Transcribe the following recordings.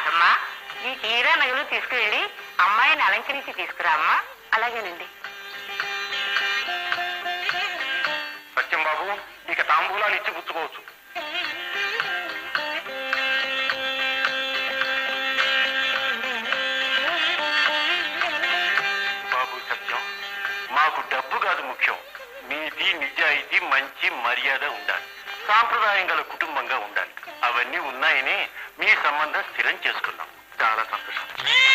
రాధమ్మా ఈ చీర నగలు తీసుకువెళ్ళి అమ్మాయిని అలంకరించి తీసుకురా అమ్మా అలాగేనండి సత్యం బాబు ఇక తాంబూలాలు ఇచ్చి పుచ్చుకోవచ్చు బాబు సత్యం మాకు డబ్బు కాదు ముఖ్యం నీతి నిజాయితీ మంచి మర్యాద ఉండాలి సాంప్రదాయం గల కుటుంబంగా ఉండాలి అవన్నీ ఉన్నాయని మీ సంబంధం స్థిరం చేసుకున్నాం చాలా సంతోషం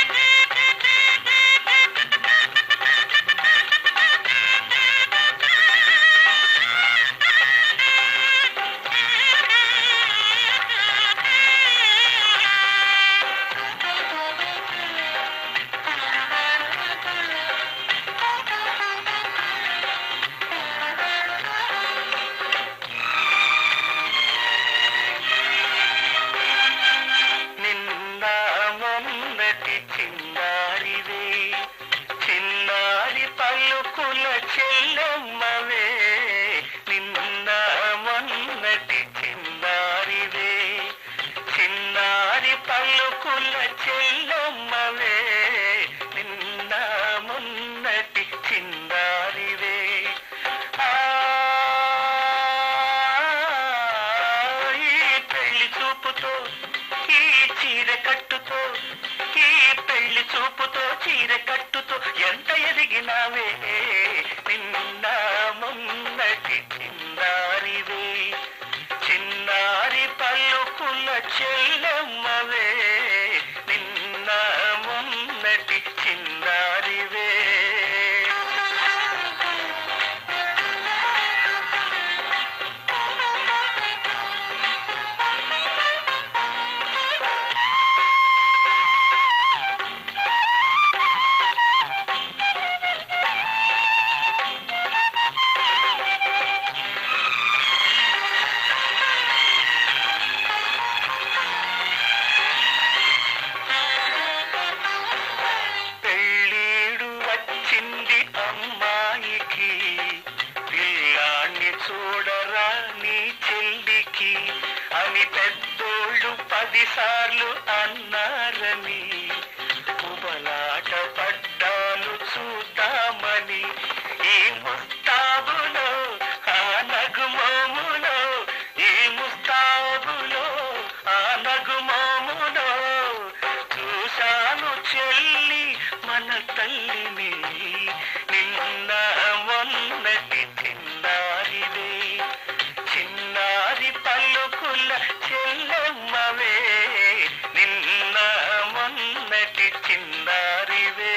నిన్న మొన్నటి చిన్నారివే చిన్నారి పలుకుల చెల్లమ్మవే నిన్న మొన్నటి చిన్నారివే చిన్నారి పలుకుల చెల్లమ్మవే నిన్న మొన్నటి చిన్నారివే ఆ ఈ పెళ్లి చూపుతో ఈ చీర కట్టుతో ఈ పెళ్లి చూపుతో చీర కట్టుతో ఎంత ఎదిగినావే నిన్న మొన్నటి చిన్నారివే చిన్నారి పలుకుల చెల్లమ్మవే నిన్న మొన్నటి చిన్నారివే పెళ్ళీడు వచ్చింది అమ్మాయికి పిల్లాన్ని చూడరా నీ చెల్లికి అని పెద్దోళ్ళు పదిసార్లు అన్నారని ఉబలాట పడ్డాలు చూద్దామని ఈ ముస్తాబులో ఆ నగుమోములో ఈ ముస్తాబులో ఆ నగుమోములో చూశాను చెల్లి మన తల్లిని నిన్న మొన్నటి చిన్నారివే చిన్నారి పలుకుల చెల్లమ్మవే నిన్న మొన్నటి చిన్నారివే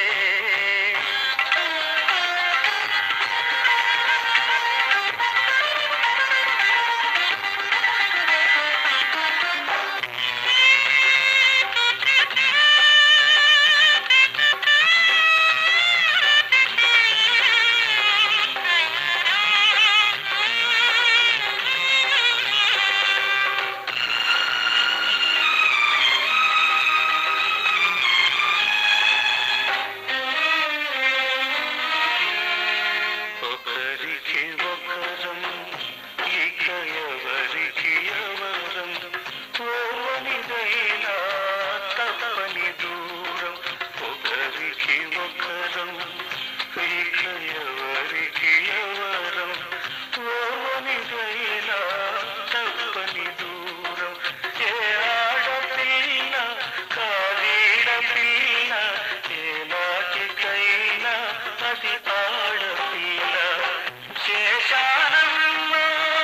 ఒకరికి ఒకరం ఇక ఎవరికి ఎవరం ఓవనిదైనా తప్పని దూరం ఒకరికి ఒకరం ఇక ఎవరికి ఎవరం ఓవనిదైనా తప్పని దూరం ఏ ఆడపిల్ల కారీడ పిల్ల ఏ నాటికైనా అది ఆడపిల్ల శేషానమ్మ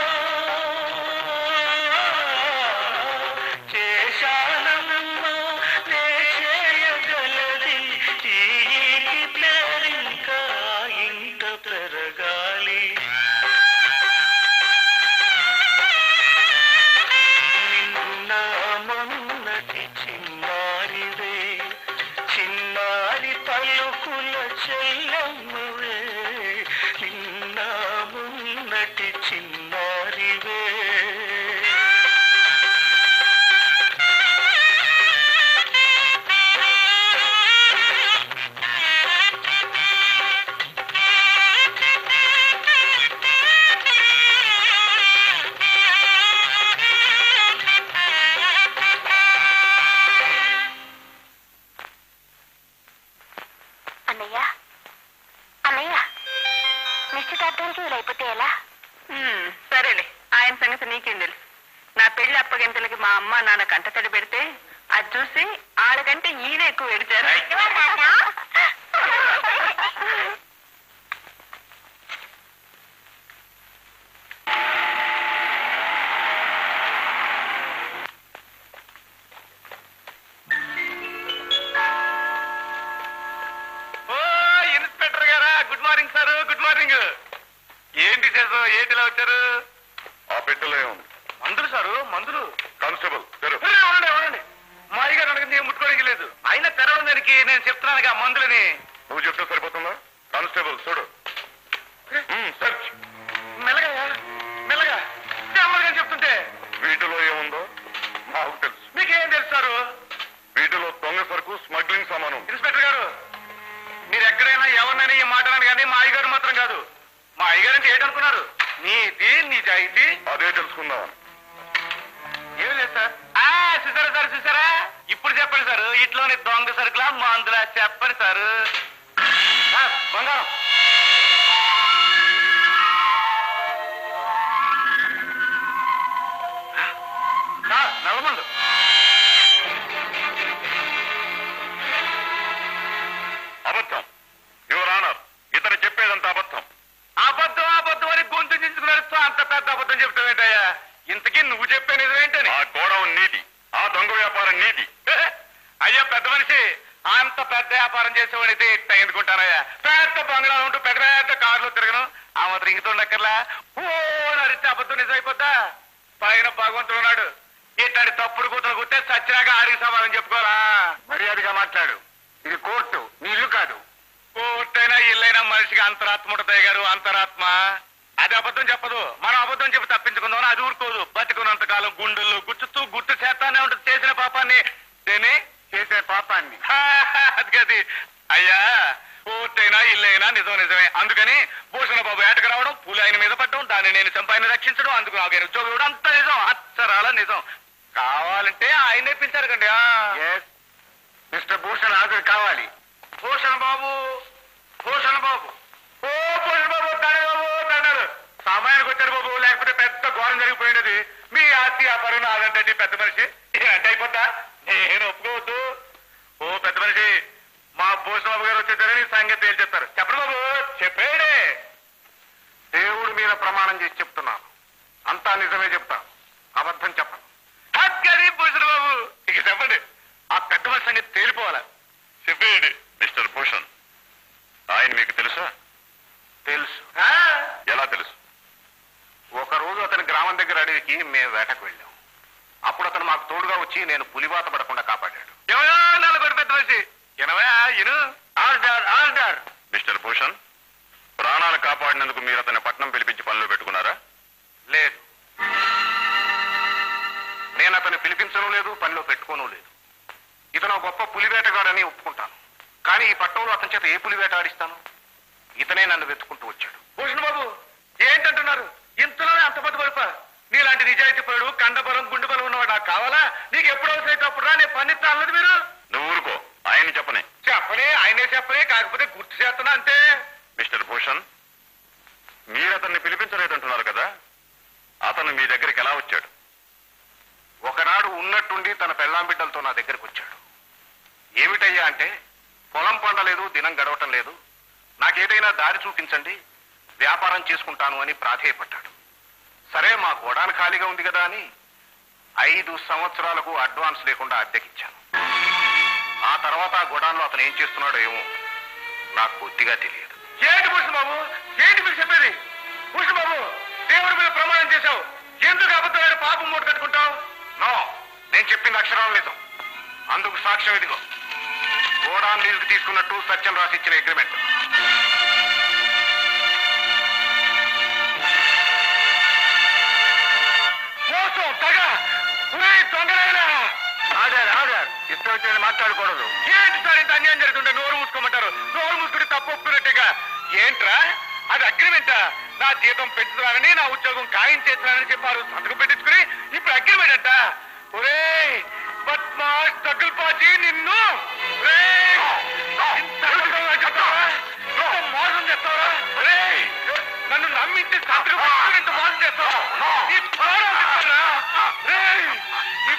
శేషానమ్మ నే చేయగలది ఈ ఇంటి పేరింకా ఇంట పెరగాలి నిన్న మొన్నటి చిన్నారివే చిన్నారి పలుకుల చెల్లమ్మవే నిన్న మొన్నటి చిన్నారివే మా అమ్మ నాన్న కంటతడి పెడితే అది చూసి వాళ్ళకంటే ఈయన ఎక్కువ ఎడిచారు ఓ ఇన్స్పెక్టర్ గారా good morning sir good morning ఏంటి చేసావు ఏంటిలా వచ్చారు ఆ పెట్టెలో ఉంది మందులు సారు మందులు కానిస్టేబుల్ తెరు ఒరేయ్, ఉండండి ఉండండి మా అయ్యగారు అడగ నేను ముట్టుకోవడానికి లేదు అయినా తెరవడం దానికి నేను చెప్తున్నాను ఆ మందులని నువ్వు చెప్తే సరిపోతుందా కానిస్టేబుల్ చూడు మ్మ్, సెర్చ్ మెల్లగా మెల్లగా నెమ్మదిగా చెప్తుంటే వీటిలో ఏముందో మాకు తెలుసు మీకేం తెలుస్తారు వీటిలో దొంగ సరుకు స్మగ్లింగ్ సామాను ఉంది. ఇన్స్పెక్టర్ గారు మీరు ఎక్కడైనా ఎవరినైనా ఈ మాటలని కానీ మా అయ్యగారు మాత్రం కాదు మా అయ్యగారు అంటే ఏంటనుకున్నారు నీతి నిజాయితీ అదే తెలుసుకుందామని ఏం లేదు సార్ ఆ, చూసారా సార్ చూసారా ఇప్పుడు చెప్పండి సార్ ఇట్లోని దొంగ సరుకులా మందులా చెప్పండి సార్ సార్ బంగారం సార్ నల్లమందు అబద్ధం యువర్ ఆనర్ ఇతను చెప్పేదంత అబద్ధం అబద్ధం అబద్ధం అని గొంతు చించుకున్నారు అంత పెద్ద అబద్ధం చెప్తావేంటయ్యా ఇంతకీ నువ్వు చెప్పే నిజమేంటని ఆ గోడౌన్ నీది ఆ దొంగ వ్యాపారం నీది అయ్యా పెద్ద మనిషి అంత పెద్ద వ్యాపారం చేసేవాడితే ఇట్ట ఎందుకుంటానయ్యా పెద్ద బంగ్లా ఉంటూ పెద్ద పెద్ద కార్లు తిరగను ఆ మాత్రం ఇంగుతుండక్కర్లా ఓ నరిస్తే అబద్ధం నిజమైపోద్దా పైన భగవంతుడు ఉన్నాడు ఇట్లాంటి తప్పుడు కూతురు కుట్టే సచ్చినాక ఆడికి సమాధానం చెప్పుకోవాలా మర్యాదగా మాట్లాడు ఇది కోర్టు నీ ఇల్లు కాదు కోర్టైనా ఇల్లైనా మనిషికి అంతరాత్మ ఉంటుంది గారు అంతరాత్మ అది అబద్ధం చెప్పదు మనం అబద్ధం చెప్పి తప్పించుకుందాం అది ఊరుకోదు బతికున్నంత కాలం గుండెల్లో గుచ్చుతూ గుర్తు చేస్తానే ఉంటుంది చేసిన పాపాన్ని దేని చేసే పాపాన్ని అది గది అయ్యా కోర్టైనా ఇల్లైనా నిజం నిజమే అందుకని భూషణ బాబు ఏటకు రావడం పూలు ఆయన మీద పడడం దాన్ని నేను చంపాయని రక్షించడం అందుకు నాకు ఆయన ఉద్యోగం ఇవ్వడం అంత నిజం అచ్చరాల నిజం కావాలంటే ఆయనే పిలిచారు కండి మిస్టర్ భూషణ్ హాజరు కావాలి భూషణ్ బాబు భూషణ్ బాబు ఓ భూషణ్ బాబు దండ బాబు దండారు సమయానికి వచ్చారు బాబు లేకపోతే పెద్ద ఘోరం జరిగిపోయినది మీ ఆస్తి వ్యాపారం నాదంటే పెద్ద మనిషి అంటే అయిపోతా నేను ఒప్పుకోవద్దు ఓ పెద్ద మనిషి మా భూషణ్ బాబు గారు వచ్చేసారని సంగతి తేల్చేస్తారు చెప్పండి బాబు చెప్పేడే దేవుడి మీద ప్రమాణం చేసి చెప్తున్నాను అంతా నిజమే చెప్తా అబద్ధం చెప్పను హగ్గది భూషణ్ బాబు ఇక చెప్పండి ఆ పెద్ద మనిషి సంగతి తేలిపోవాలా చెప్పేయండి మిస్టర్ భూషణ్ ఆయన మీకు తెలుసా తెలుసు ఎలా తెలుసు ఒక రోజు అతని గ్రామం దగ్గర అడవికి మేము వేటకు వెళ్ళాం అప్పుడు అతను మాకు తోడుగా వచ్చి నేను పులివాత పడకుండా కాపాడాడు నలుగురు పెద్ద మనిషి ఎనవా ఇను ఆర్డర్ ఆర్డర్ మిస్టర్ భూషణ్ ప్రాణాలు కాపాడినందుకు మీరు అతని పట్నం పిలిపించి పనిలో పెట్టుకున్నారా లేదు నేను అతన్ని పిలిపించను లేదు పనిలో పెట్టుకోను లేదు ఇతను ఒక గొప్ప పులివేటగాడని ఒప్పుకుంటాను కానీ ఈ పట్టణంలో అతని చేత ఏ పులివేట ఆడిస్తాను ఇతనే నన్ను వెతుకుంటూ వచ్చాడు భూషణ్ బాబు ఏంటంటున్నారు ఇంతలోనే అంత పెద్ద పరుప నీలాంటి నిజాయితీ పరుడు కండబలం గుండె బలం ఉన్నవాడు నాకు కావాలా నీకు ఎప్పుడు అవసరం అయితే అప్పుడు రా నేను పన్నిస్తా అన్నది మీరు నువ్వు ఊరుకో ఆయన చెప్పనే చెప్పలే ఆయనే చెప్పలే కాకపోతే గుర్తు చేస్తున్నా అంతే మిస్టర్ భూషణ్ మీరు అతన్ని పిలిపించలేదంటున్నారు కదా అతను మీ దగ్గరికి ఎలా వచ్చాడు ఒకనాడు ఉన్నట్టుండి తన పెళ్ళాం బిడ్డలతో నా దగ్గరకు వచ్చాడు ఏమిటయ్యా అంటే పొలం పండలేదు దినం గడవటం లేదు నాకేదైనా దారి చూపించండి వ్యాపారం చేసుకుంటాను అని ప్రాధేయపడ్డాడు సరే మా గోడాన్ ఖాళీగా ఉంది కదా అని ఐదు సంవత్సరాలకు అడ్వాన్స్ లేకుండా అద్దెకిచ్చాను ఆ తర్వాత ఆ గోడాన్లో అతను ఏం చేస్తున్నాడో ఏమో నాకు బొత్తిగా తెలియదు ఏంటి భూషణ్ బాబు ఏంటి మీరు చెప్పేది భూషణ్ బాబు దేవుడి మీద ప్రమాణం చేశావు ఎందుకు అబద్ధమైన పాపం మూట కట్టుకుంటావు నో నేను చెప్పింది అక్షరాలు నిజం అందుకు సాక్ష్యం ఇదిగో గోడాన్ లీజుకు తీసుకున్నట్టు సత్యం రాసి ఇచ్చిన అగ్రిమెంట్ మోసం తగ దొంగలైనా ఆడారు ఆడారు ఇష్టం వచ్చేది మాట్లాడకూడదు ఏంటి సార్ ఇంత అన్యాయం జరుగుతుంటే నోరు మూసుకోమంటారు నోరు మూసుకుంటే తప్పు ఒప్పుకున్నట్టుగా ఏంట్రా అది అగ్రిమెంటా నా జీతం పెంచుతున్నానని నా ఉద్యోగం ఖాయం చేస్తున్నానని చెప్పారు సంతకం పెట్టించుకుని ఇప్పుడు అగ్రిమెంట్ అంట ఒరే బద్మాష్ తగులుపాచి నిన్ను ఒరేయ్! ఇంత అబద్ధంగా చెప్తావా? ఇంత మోసం చేస్తావా ఒరేయ్! నన్ను నమ్మించి సంతకం పెట్టుకుని ఇంత మోసం చేస్తావా నీ ప్రాణాలు తీస్తారా? ఒరేయ్! నీ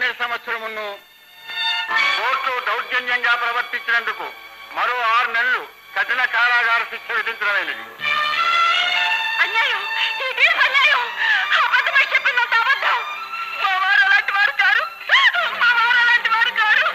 పోయిన సంవత్సరమును కోర్టు దౌర్జన్యంగా ప్రవర్తించినందుకు మరో ఆరు నెలలు కఠిన కారాగార శిక్ష విధించడమైనది అన్యాయం ఈ తీర్పు అన్యాయం అబద్ధమై చెప్పినంత అబద్ధం మా వారు అలాంటి వారు కారు మా వారు అలాంటి వారు కారు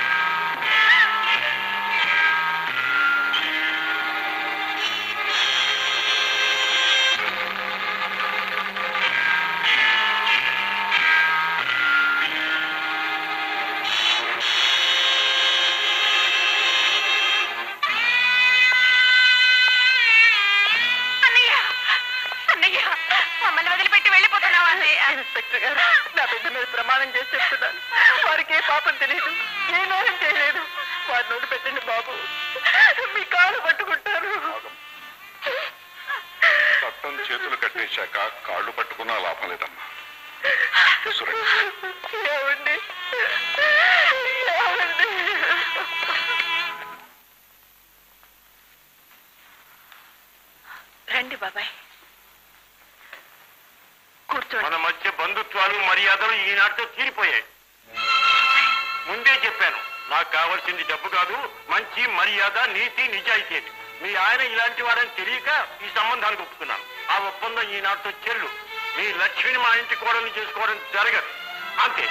అన్నయ్య అన్నయ్య మమ్మల్ని వదిలిపెట్టి వెళ్ళిపోతున్నావా ఇన్స్పెక్టర్ గారు నా బిడ్డ మీద ప్రమాణం చేసి చెప్తున్నాను వారికి ఏ పాపం తెలియదు ఏ నేరం చేయలేదు వారిని వదిలిపెట్టండి బాబు మీ కాలు పట్టుకుంటారు చట్టం చేతులు కట్టేశాక కాళ్ళు పట్టుకున్నా లాభం లేదమ్మా సురేష్ ఏమండి ఏమండి రండి బాబాయ్ కూర్చోండి మన మధ్య బంధుత్వాలు మర్యాదలు ఈనాటితో తీరిపోయాయి ముందే చెప్పాను నాకు కావాల్సింది డబ్బు కాదు మంచి మర్యాద నీతి నిజాయితీ అని. మీ ఆయన ఇలాంటి వారని తెలియక ఈ సంబంధానికి ఒప్పుకున్నాను ఆ ఒప్పందం ఈనాటితో చెల్లు మీ లక్ష్మిని మా ఇంటి కోడల్ని చేసుకోవడం జరగదు అంతే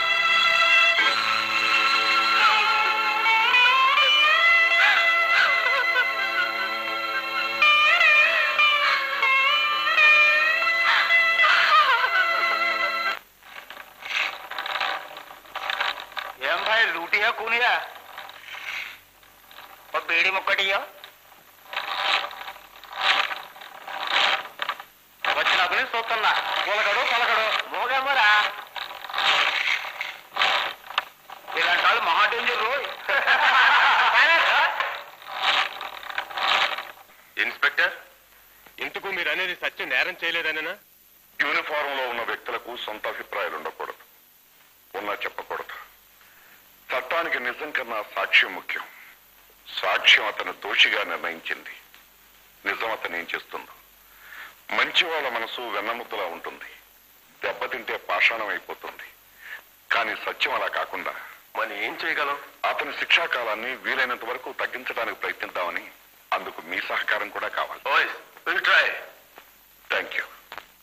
ఏం భాయ్ లూటియా కూలియా ఓ బీడి ముక్కటియో వచ్చినప్పుడు చూస్తున్నా పొలకడు పలకడు మోగేమరా ఇలాంటి వాళ్ళు మహా డేంజర్ రోయ్ ఇన్స్పెక్టర్ ఇందుకు మీరు అనేది సత్యం నేరం చేయలేదనేనా యూనిఫారం లో ఉన్న వ్యక్తులకు సొంత అభిప్రాయాలు ఉండకూడదు ఉన్నా చెప్పకూడదు చట్టానికి నిజం కన్నా సాక్ష్యం ముఖ్యం సాక్ష్యం అతను దోషిగా నిర్ణయించింది నిజం అతను ఏం చేస్తుందో మంచి వాళ్ళ మనసు వెన్నముద్దలా ఉంటుంది దెబ్బతింటే పాషాణం అయిపోతుంది కానీ సత్యం అలా కాకుండా మనం ఏం చేయగలం అతని శిక్షాకాలాన్ని వీలైనంత వరకు తగ్గించడానికి ప్రయత్నిద్దామని అందుకు మీ సహకారం కూడా కావాలి ఓయ్ విల్ ట్రై థ్యాంక్ యూ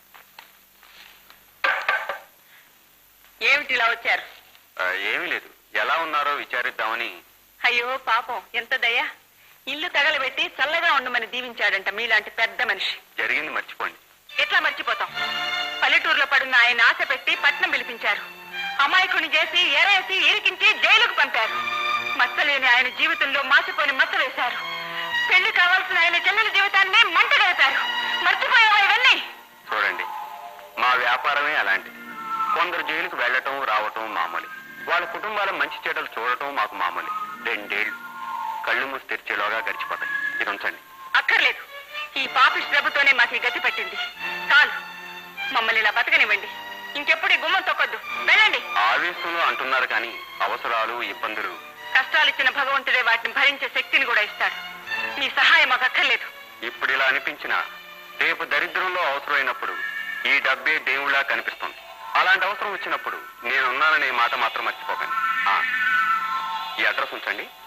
ఏమిటి ఇలా వచ్చారు ఏమీ లేదు ఎలా ఉన్నారో విచారిద్దామని అయ్యో పాపం ఎంత దయ ఇల్లు తగలబెట్టి చల్లగా ఉండమని దీవించాడంట మీలాంటి పెద్ద మనిషి జరిగింది మర్చిపోండి ఎట్లా మర్చిపోతాం పల్లెటూరులో పడున్న ఆయన ఆశ పెట్టి పట్నం పిలిపించారు అమాయకుని చేసి ఎరేసి ఇరికించి జైలుకు పంపారు మచ్చలేని ఆయన జీవితంలో మాసిపోని మచ్చ వేశారు పెళ్లి కావాల్సిన ఆయన చెల్లెల జీవితాన్ని మంట గడిపారు మర్చిపోయావా ఇవన్నీ చూడండి మా వ్యాపారమే అలాంటిది కొందరు జైలుకు వెళ్ళటం రావటం మామూలు వాళ్ళ కుటుంబాల మంచి చెడ్డలు చూడటం మాకు మామూలు రెండేళ్లు కళ్ళు మూసి తెరిచేలోగా గడిచిపోతాయి ఇది ఉంచండి అక్కర్లేదు ఈ పాపిష్ ప్రభుతోనే మాకు ఈ గతి పట్టింది చాలు మమ్మల్ని ఇలా బతకనివ్వండి ఇంకెప్పుడు ఈ గుమ్మం తొక్కొద్దు వెళ్ళండి ఆవేశంలో అంటున్నారు కానీ అవసరాలు ఇబ్బందులు కష్టాలు ఇచ్చిన భగవంతుడే వాటిని భరించే శక్తిని కూడా ఇస్తాడు మీ సహాయం మాకు అక్కర్లేదు ఇప్పుడు ఇలా అనిపించినా రేపు దరిద్రంలో అవసరమైనప్పుడు ఈ డబ్బే దేవుళ్ళ కనిపిస్తుంది అలాంటి అవసరం వచ్చినప్పుడు నేనున్నాననే మాట మాత్రం మర్చిపోకండి ఆ, ఈ అడ్రస్ ఉంచండి